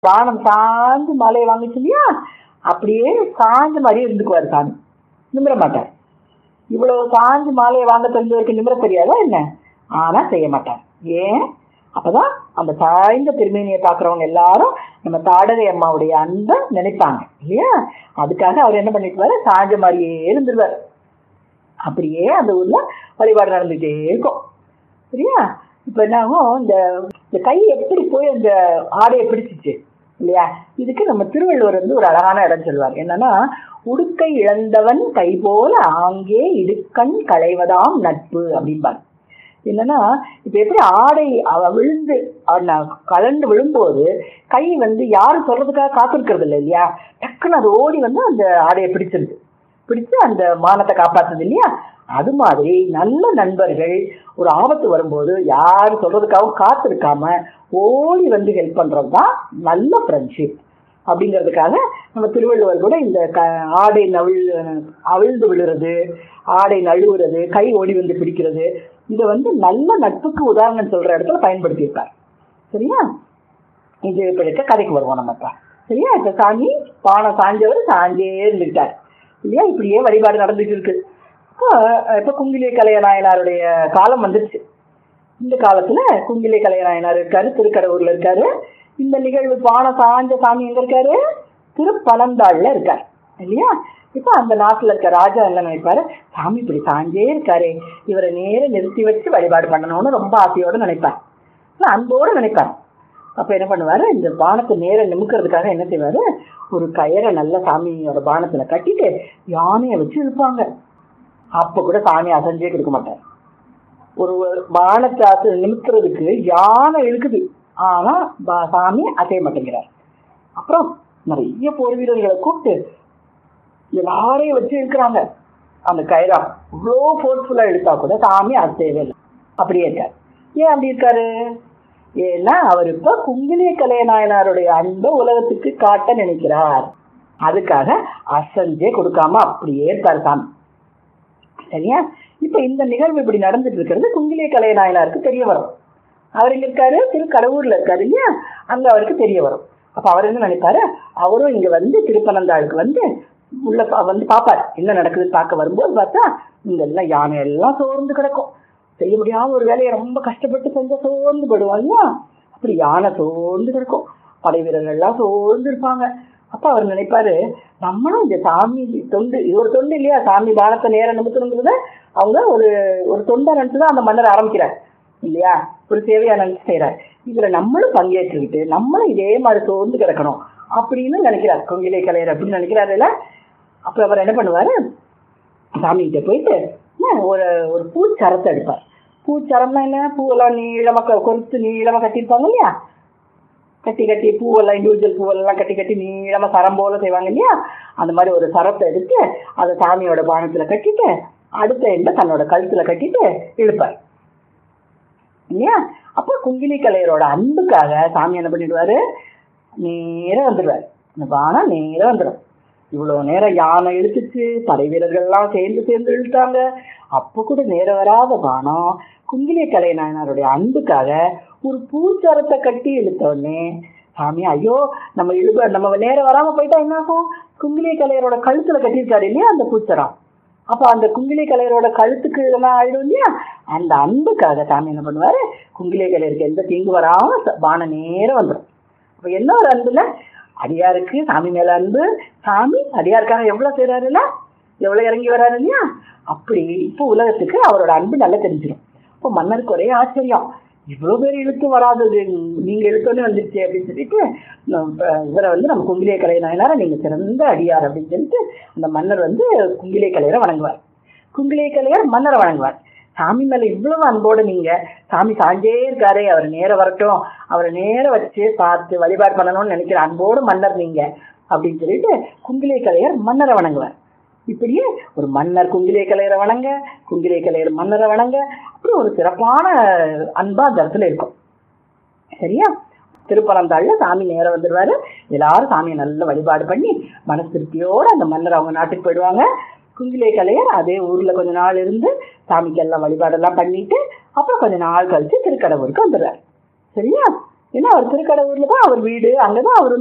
வானம் சாஞ்சு மலையை வாங்கிச்சு இல்லையா அப்படியே சாஞ்ச மாதிரியே இருந்துக்குவார் சாமி நிமிர மாட்டார் இவ்வளவு சாஞ்சு மாலையை வாங்க தெரிஞ்சவருக்கு நிமிர தெரியாதா என்ன ஆனா செய்ய மாட்டார் ஏன் அப்பதான் அந்த சாய்ந்த திருமேனியை பார்க்கறவங்க எல்லாரும் நம்ம தாடகை அம்மாவுடைய அன்பை நினைப்பாங்க இல்லையா அதுக்காக அவர் என்ன பண்ணிக்குவாரு சாஞ்ச மாதிரியே இருந்துருவார் அப்படியே அந்த ஊர்ல வழிபாடு நடந்துகிட்டே இருக்கும் சரியா இப்ப என்ன ஆகும் இந்த இந்த கை எப்படி போய் அந்த ஆடையை பிடிச்சிச்சு இல்லையா இதுக்கு நம்ம திருவள்ளுவர் வந்து ஒரு அழகான இடம் சொல்வார் என்னன்னா உடுக்கை இழந்தவன் கை போல ஆங்கே இடுக்கண் களைவதாம் நட்பு அப்படிம்பார் என்னன்னா இப்ப எப்படி ஆடை அவ விழுந்து அவ ந- கலண்டு விழும்போது கை வந்து யாரும் சொல்றதுக்காக காத்திருக்கிறது இல்லை இல்லையா டக்குன்னு அது ஓடி வந்து அந்த ஆடையை பிடிச்சிருது பிடிச்சு அந்த மானத்தை காப்பாத்துது இல்லையா அது மாதிரி நல்ல நண்பர்கள் ஒரு ஆபத்து வரும்போது யார் சொல்றதுக்காகவும் காத்திருக்காம ஓடி வந்து ஹெல்ப் பண்றது தான் நல்ல ஃப்ரெண்ட்ஷிப் அப்படிங்கிறதுக்காக நம்ம திருவள்ளுவர் கூட இந்த க ஆடை நவிழ் அவிழ்ந்து விழுறது ஆடை நழுவுறது கை ஓடி வந்து பிடிக்கிறது இதை வந்து நல்ல நட்புக்கு உதாரணம் சொல்ற இடத்துல பயன்படுத்தியிருக்கார் சரியா இது இப்ப இருக்க கதைக்கு வருவோம் நம்ம இப்ப சரியா இப்ப சாமி பானை சாஞ்சவர் சாஞ்சே இருந்துக்கிட்டார் இல்லையா இப்படியே வழிபாடு நடந்துட்டு இருக்கு இப்போ இப்ப குங்கிலிய கலைய நாயனாருடைய காலம் வந்துருச்சு இந்த காலத்துல குங்கிலிய கலைய நாயனார் இருக்காரு திருக்கடவுர்ல இருக்காரு இந்த நிகழ்வு பானை சாஞ்ச சாமி எங்க இருக்காரு திருப்பனந்தாள்ல இருக்காரு இல்லையா இப்ப அந்த நாட்டுல இருக்க ராஜா என்ன நினைப்பாரு சாமி இப்படி சாஞ்சே இருக்காரே இவரை நேர நிறுத்தி வச்சு வழிபாடு பண்ணணும்னு ரொம்ப ஆசையோட நினைப்பார் இல்ல, அன்போட நினைப்பார் அப்ப என்ன பண்ணுவாரு இந்த பானத்தை நேர நிமுக்கிறதுக்காக என்ன செய்வாரு ஒரு கயரை நல்ல சாமியோட பானத்துல கட்டிட்டு யானையை வச்சு இழுப்பாங்க அப்ப கூட சாமி அசஞ்சே கொடுக்க மாட்டார் ஒரு பானத்தை அசை நிமித்துறதுக்கு யானை இழுக்குது ஆனா பா- சாமி அசைய மாட்டேங்கிறார் அப்புறம் நிறைய போர் வீரர்களை கூப்பிட்டு எல்லாரையும் வச்சு இழுக்கிறாங்க அந்த கயிறா இவ்வளோ ஃபோர்ஸ்ஃபுல்லா இழுத்தா கூட சாமி அசையவே இல்லை அப்படியே இருக்காரு ஏன் அப்படி இருக்காரு ஏன்னா அவர் இப்ப குங்கிலிய கலைய நாயனாருடைய அன்பை உலகத்துக்கு காட்ட நினைக்கிறார் அதுக்காக அசஞ்சே கொடுக்காம அப்படியே இருக்காரு சாமி சரியா இப்ப இந்த நிகழ்வு இப்படி நடந்துட்டு இருக்கிறது குங்கிலிய கலைய நாயனாருக்கு தெரிய வரும் அவர் எங்க இருக்காரு திருக்கடவுர்ல இருக்காரு இல்லையா அங்க அவருக்கு தெரிய வரும் அப்ப அவர் என்ன நினைப்பாரு அவரும் இங்க வந்து திருப்பனந்தாளுக்கு வந்து உள்ள பா- வந்து பாப்பாரு என்ன நடக்குதுன்னு பார்க்க வரும்போது பார்த்தா இங்க எல்லாம் யானை எல்லாம் சோர்ந்து கிடக்கும் செய்ய முடியாத ஒரு வேலையை ரொம்ப கஷ்டப்பட்டு செஞ்சா சோர்ந்து படுவோம் இல்லையா அப்படி யானை சோர்ந்து கிடக்கும் படை வீரர்கள் எல்லாம் சோர்ந்து இருப்பாங்க அப்ப அவர் நினைப்பாரு நம்மளும் இந்த சாமி தொண்டு இது ஒரு தொண்டு இல்லையா சாமி பாலத்தை நேரம் நிமித்தணுங்கிறத அவங்க ஒரு ஒரு தொண்டை நினைச்சு தான் அந்த மன்னர் ஆரம்பிக்கிறார் இல்லையா ஒரு சேவையா நினைச்சு செய்யறாரு இதுல நம்மளும் பங்கேற்றுக்கிட்டு நம்மளும் இதே மாதிரி சோர்ந்து கிடக்கணும் அப்படின்னு நினைக்கிறார் கொங்கிலே கலையர் அப்படின்னு நினைக்கிறாரு இல்ல அப்ப அவர் என்ன பண்ணுவாரு சாமி கிட்ட போயிட்டு என்ன, ஒரு ஒரு பூச்சரத்தை எடுப்பார் பூச்சரம்னா என்ன பூவெல்லாம் நீளமா க- கொறுத்து நீளமா கட்டியிருப்பாங்க இல்லையா கட்டி கட்டி பூவெல்லாம் இண்டிவிஜுவல் பூவெல்லாம் கட்டி கட்டி நீளமா சரம் போல செய்வாங்க இல்லையா அந்த மாதிரி ஒரு சரத்தை எடுத்து அதை சாமியோட பானத்துல கட்டிட்டு அடுத்த எண்ட தன்னோட கழுத்துல கட்டிட்டு இழுப்பார் இல்லையா அப்ப குங்கிலி கலையரோட அன்புக்காக சாமி என்ன பண்ணிடுவாரு நேரா வந்துடுவாரு இந்த பானம் நேரா வந்துடும் இவ்வளவு நேரம் யானை இழுத்துச்சு படை வீரர்கள்லாம் சேர்ந்து சேர்ந்து இழுத்தாங்க அப்ப கூட நேரம் வராத பானம் குங்கிலிய கலை நாயனாருடைய அன்புக்காக ஒரு பூச்சரத்தை கட்டி இழுத்த உடனே சாமி ஐயோ நம்ம இழுப நம்ம நேரம் வராம போயிட்டா என்ன ஆகும் குங்கிலிய கலையரோட கழுத்துல கட்டியிருக்காரு இல்லையா அந்த பூச்சரம் அப்ப அந்த குங்கிலி கலையரோட கழுத்துக்கு இதெல்லாம் ஆயிடும் இல்லையா அந்த அன்புக்காக சாமி என்ன பண்ணுவாரு குங்கிலி கலையருக்கு எந்த தீங்கு வராம ச- பானம் நேரம் வந்துடும் அப்ப என்ன ஒரு அன்புல அடியாருக்கு சாமி மேல அன்பு சாமி அடியாருக்காக எவ்வளவு செய்யறாருல்ல எவ்வளவு இறங்கி வராரு இல்லையா அப்படி இப்போ உலகத்துக்கு அவரோட அன்பு நல்லா தெரிஞ்சிடும் இப்போ மன்னருக்கு ஒரே ஆச்சரியம் இவ்வளவு பேர் இழுத்து வராதது நீங்க இழுத்தோன்னே வந்துருச்சு அப்படின்னு சொல்லிட்டு நம்ம இவரை வந்து நம்ம குங்கிலிய கலை நாயனார நீங்க சிறந்த அடியார் அப்படின்னு சொல்லிட்டு அந்த மன்னர் வந்து குங்கிலிய கலையரை வணங்குவார் குங்கிலிய கலையர் மன்னரை வணங்குவார் சாமி மேல இவ்வளவு அன்போடு நீங்க சாமி சாஞ்சே இருக்காரே அவர் நேர வரட்டும் அவரை நேர வச்சு பார்த்து வழிபாடு பண்ணணும்னு நினைக்கிற அன்போடு மன்னர் நீங்க அப்படின்னு சொல்லிட்டு குங்கிலிய கலையர் மன்னரை வணங்குவார் இப்படியே ஒரு மன்னர் குங்கிலிய கலையரை வணங்க குங்கிலிய கலையர் மன்னரை வணங்க அப்படி ஒரு சிறப்பான அன்பா அந்த இடத்துல இருக்கும் சரியா திருப்பரந்தாள்ல சாமி நேரம் வந்துடுவாரு எல்லாரும் சாமியை நல்ல வழிபாடு பண்ணி மனசு திருப்தியோட அந்த மன்னர் அவங்க நாட்டுக்கு போயிடுவாங்க குங்கிலே கலையர் அதே ஊர்ல கொஞ்ச நாள் இருந்து சாமிக்கு எல்லாம் வழிபாடெல்லாம் பண்ணிட்டு அப்புறம் கொஞ்ச நாள் கழிச்சு திருக்கடவுருக்கு வந்துடுறாரு சரியா ஏன்னா அவர் திருக்கடவுர்ல தான் அவர் வீடு அங்கதான் அவர்